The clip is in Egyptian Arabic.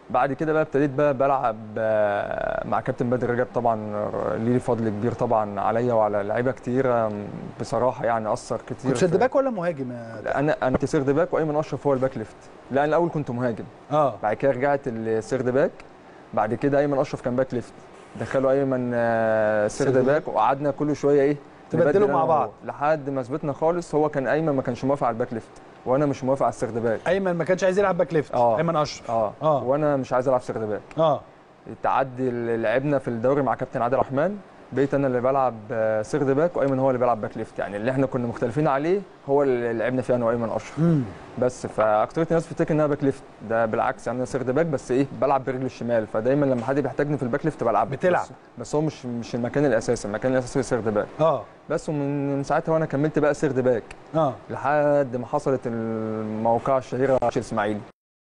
بعد كده بقى ابتديت بقى بلعب آه، مع كابتن بدر رجب طبعا ليه فضل كبير طبعا عليا وعلى لعيبه كتير بصراحه يعني اثر كتير كنت في- سيرد باك ولا مهاجم يا لا، انا انا كنت سيرد باك وايمن اشرف هو الباك ليفت لا انا الاول كنت مهاجم اه بعد كده رجعت السيرد باك بعد كده ايمن اشرف كان باك ليفت دخلوا ايمن آه، سيرد سيرد باك وقعدنا كل شويه ايه تبدلوا نبدل مع أنا بعض. وهو. لحد ما ثبتنا خالص هو كان ايمن ما كانش موافق على الباك ليفت وانا مش موافق على السيرد باك ايمن ما كانش عايز يلعب باك ليفت آه. ايمن اشرف اه, آه. وانا مش عايز العب سيرد باك اه تعدي اللي لعبنا في الدوري مع كابتن عادل رحمن بقيت انا اللي بلعب آه، سيرد باك وايمن هو اللي بيلعب باك ليفت يعني اللي احنا كنا مختلفين عليه هو اللي لعبنا فيه انا وايمن اشرف امم بس فاكترية الناس بتفتكر ان انا باك ليفت ده بالعكس يعني انا سيرد باك بس ايه بلعب برجل الشمال فدايما لما حد بيحتاجني في الباك ليفت بلعب بتلعب. بس, بس هو مش مش المكان الاساسي المكان الاساسي سيرد باك اه بس ومن من ساعتها وانا كملت بقى سيرد باك اه لحد ما حصلت الموقعه الشهيره ماتش الاسماعيلي